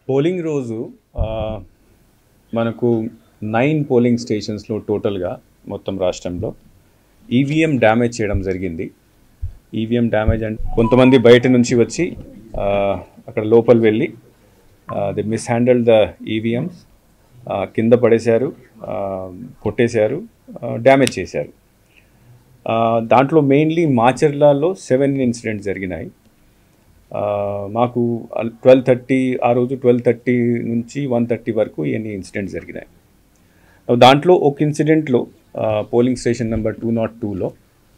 polling రోజు ఆ, మనకు నైన్ పోలింగ్ స్టేషన్స్లో టోటల్గా మొత్తం రాష్ట్రంలో ఈవీఎం డ్యామేజ్ చేయడం జరిగింది ఈవీఎం డ్యామేజ్ అంటే కొంతమంది బయట నుంచి వచ్చి ఆ, అక్కడ లోపల వెళ్ళి the mishandle the EVMs కింద పడేశారు ఆ, కొట్టేశారు డ్యామేజ్ చేశారు ఆ, దాంట్లో మెయిన్లీ మాచర్లలో సెవెన్ ఇన్సిడెంట్స్ జరిగినాయి ఆ, మాకు ట్వెల్వ్ థర్టీ ఆ రోజు ట్వెల్వ్ థర్టీ నుంచి వన్ థర్టీ వరకు ఎన్ని ఇన్సిడెంట్స్ జరిగినాయి దాంట్లో ఒక ఇన్సిడెంట్లో polling station number two naught టూలో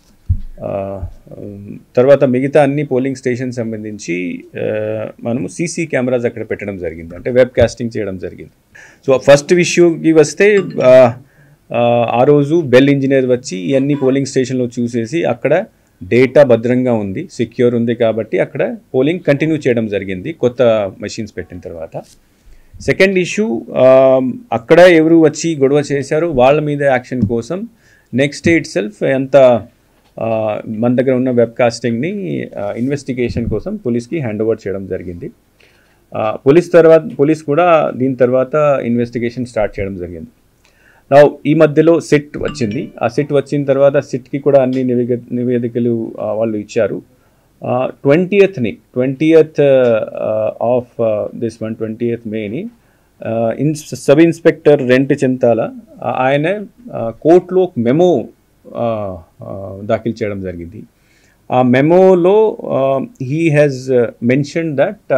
తర్వాత మిగతా అన్ని పోలింగ్ స్టేషన్ సంబంధించి ఆ, మనము సీసీ కెమెరాస్ అక్కడ పెట్టడం జరిగింది అంటే వెబ్ కాస్టింగ్ చేయడం జరిగింది సో ఫస్ట్ ఇష్యూకి వస్తే ఆ, ఆ, ఆ రోజు బెల్ ఇంజనీర్ వచ్చి ఇవన్నీ పోలింగ్ స్టేషన్లో చూసేసి అక్కడ డేటా భద్రంగా ఉంది సెక్యూర్ ఉంది కాబట్టి అక్కడ పోలింగ్ కంటిన్యూ చేయడం జరిగింది కొత్త మెషిన్స్ పెట్టిన తర్వాత సెకండ్ ఇష్యూ అక్కడ ఎవరు వచ్చి గొడవ చేశారో వాళ్ళ మీద యాక్షన్ కోసం నెక్స్ట్ డే ఇట్ సెల్ఫ్ ఎంత ఆ, మన దగ్గర ఉన్న వెబ్ కాస్టింగ్ని ఇన్వెస్టిగేషన్ కోసం పోలీస్కి హ్యాండ్ ఓవర్ చేయడం జరిగింది ఆ, పోలీస్ తర్వాత పోలీస్ కూడా దీని తర్వాత ఇన్వెస్టిగేషన్ స్టార్ట్ చేయడం జరిగింది నా ఈ మధ్యలో సిట్ వచ్చింది ఆ సిట్ వచ్చిన తర్వాత సిట్కి కూడా అన్ని నివేదిక నివేదికలు ఆ, వాళ్ళు ఇచ్చారు ట్వంటీయత్ని twentieth of this one twentieth మేని in sub inspector rent Chintala ఆ, ఆయన కోర్టులో మెమో దాఖలు చేయడం జరిగింది ఆ మెమోలో he has mention that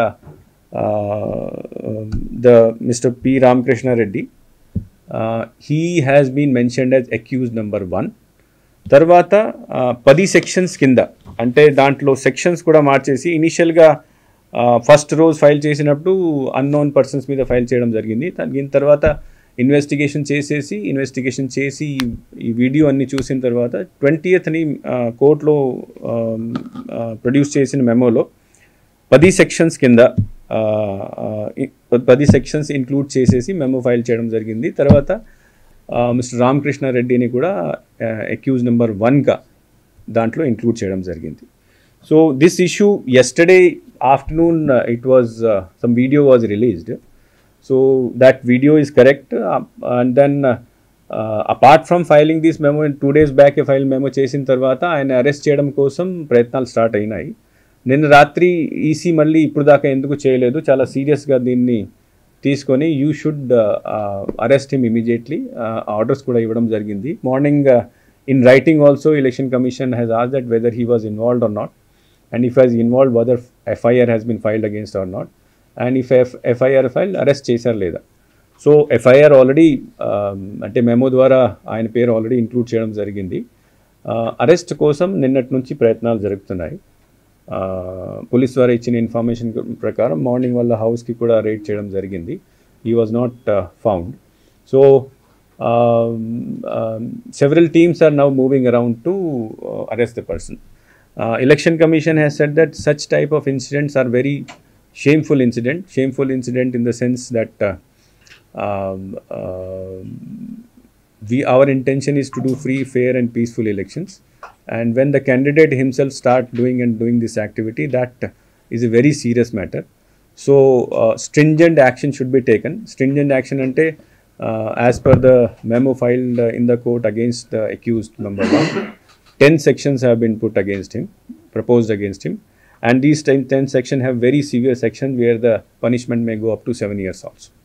the mister P Ramakrishna Reddy he has been mentioned as accused number one తర్వాత ఆ, పది సెక్షన్స్ కింద అంటే దాంట్లో సెక్షన్స్ కూడా మార్చేసి ఇనిషియల్గా ఫస్ట్ రోజు ఫైల్ చేసినప్పుడు అన్నోన్ పర్సన్స్ మీద ఫైల్ చేయడం జరిగింది దా- దీని తర్వాత ఇన్వెస్టిగేషన్ చేసేసి ఇన్వెస్టిగేషన్ చేసి ఈ- ఈ వీడియో అన్ని చూసిన తర్వాత ట్వంటీయత్ని కోర్టులో ప్రొడ్యూస్ చేసిన మెమోలో పది సెక్షన్స్ కింద ఆ, ఆ, ఇ- పది సెక్షన్స్ ఇంక్లూడ్ చేసేసి మెమో ఫైల్ చేయడం జరిగింది తర్వాత మిస్టర్ రామకృష్ణ రెడ్డిని కూడా అక్యూజ్ నెంబర్ వన్గా దాంట్లో ఇంక్లూడ్ చేయడం జరిగింది so this issue yesterday afternoon it was some video was released so that video is correct and then apart from filing this memo two days back file memo చేసిన తర్వాత ఆయన arrest చేయడం కోసం ప్రయత్నాలు స్టార్ట్ అయినాయి నిన్న రాత్రి ఈసీ మళ్ళీ ఇప్పుడు దాకా ఎందుకు చేయలేదు చాలా సీరియస్గా దీన్ని తీసుకొని you should arrest him immediately orders కూడా ఇవ్వడం జరిగింది morning in writing also election commission has as that whether he was involved or not and if has involve whether FIR has been filed against or not and if F FIR file arrest చేశారు లేదా so FIR already అంటే memo ద్వారా ఆయన పేరు already include చేయడం జరిగింది arrest కోసం నిన్నటి నుంచి ప్రయత్నాలు జరుగుతున్నాయి ఆ, పోలీస్ ద్వారా ఇచ్చిన ఇన్ఫర్మేషన్ ప్రకారం మార్నింగ్ వాళ్ళ హౌస్కి కూడా రేడ్ చేయడం జరిగింది ఈ was not found so several teams are now moving around to arrest the person election commission has said that such type of incidents are very shameful incident shameful incident in the sense that we our intention is to do free fair and peaceful elections and when the candidate himself start doing and doing this activity that is a very serious matter so uh, stringent action should be taken stringent action ante uh, as per the memo filed uh, in the court against the accused number 1 10 sections have been put against him proposed against him and these 10, 10 sections have very severe sections where the punishment may go up to 7 years also